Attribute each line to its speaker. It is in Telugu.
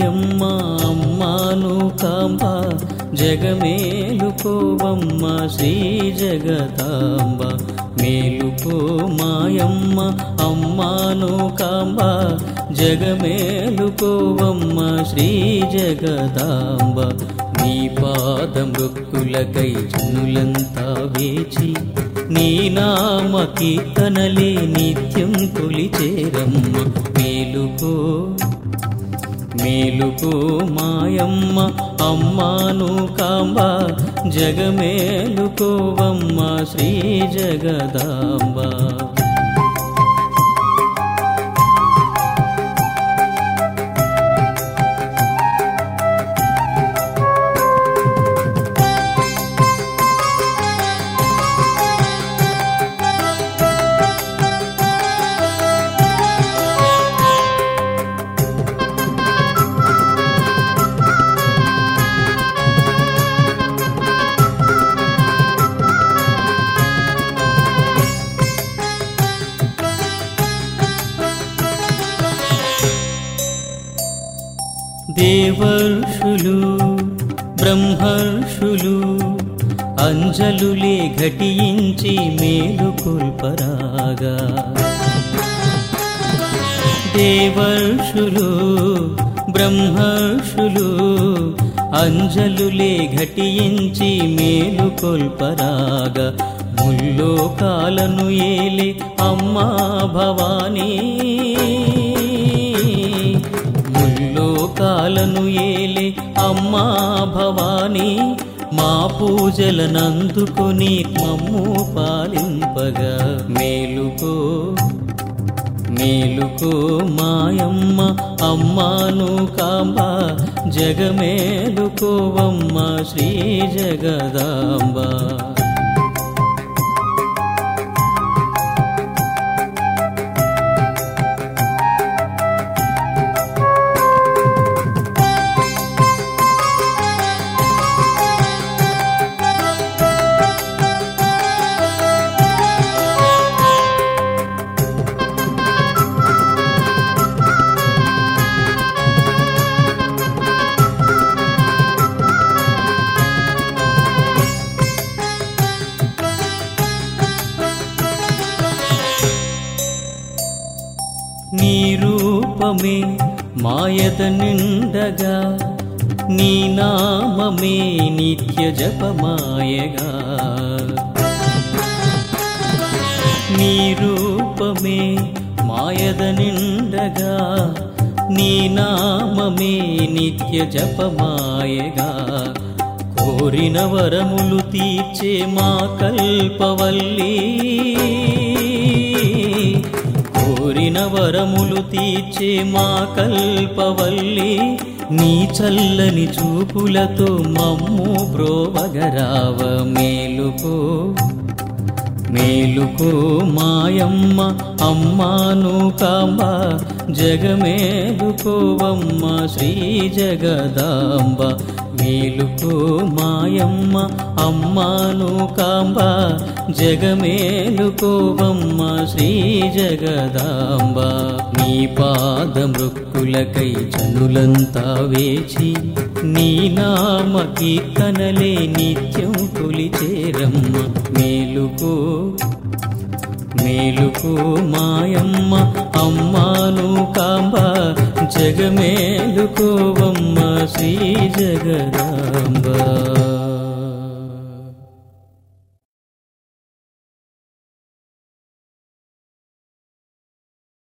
Speaker 1: మాయమ్మ అమ్మాను కాంబ జగమేలుకోవమ్మ శ్రీ జగదాంబ మేలుకో మాయమ్మ అమ్మాను కాంబ జగమేలుకోవమ్మ శ్రీ జగదాంబ నీ పాదమృక్కులకై జనులంతా వేచి నీ నామ కీర్తనలే నిత్యం కొలిచేరమ్మ మేలుకో మేలుకో మాయమ్మ అమ్మాను కాంబ జగమేలుకోవమ్మ శ్రీ జగదాంబ దేవర్షులు బ్రహ్మర్షులు అంజలులే ఘటించి మేలుకొల్పరాగా దేవర్షులు బ్రహ్మర్షులు అంజలులే ఘటించి మేలుకొల్పరాగా ముల్లోకాలను ఏలే అమ్మా భవానీ ముల్లోకాలను ఏలే అమ్మా భవానీ మా పూజలనందుకుని మమ్ము పాలింపగా మేలుకో మేలుకో మాయమ్మ అమ్మాను కాంబ జగమేలుకోవమ్మ శ్రీ జగదాంబ నీ రూపమే మాయద నిండగా నీ నామమే నిత్య జపమాయగా నీ రూపమే మాయద నిండగా నీ నామమే నిత్య జపమాయగా కోరిన వరములు తీర్చే మా కల్పవల్లి కోరిన వరములు తీర్చే మా కల్పవల్లి నీ చల్లని చూపులతో మమ్ము బ్రోవగరావ మేలుకో మేలుకో మాయమ్మ అమ్మాను కాంబ జగమేలుకోవమ్మ శ్రీ జగదాంబ మేలుకో మాయమ్మ అమ్మాను కాంబ జగమేలుకోవమ్మ శ్రీ జగదాంబ నీ పాదమృక్కులకై జనులంతా వేచి నీ నామ కీర్తనలే నిత్యం కొలిచేరమ్మ మేలుకో మేలుకో మాయమ్మ అమ్మాను కాంబ జగమేలుకోవమ్మ శ్రీ జగదాంబ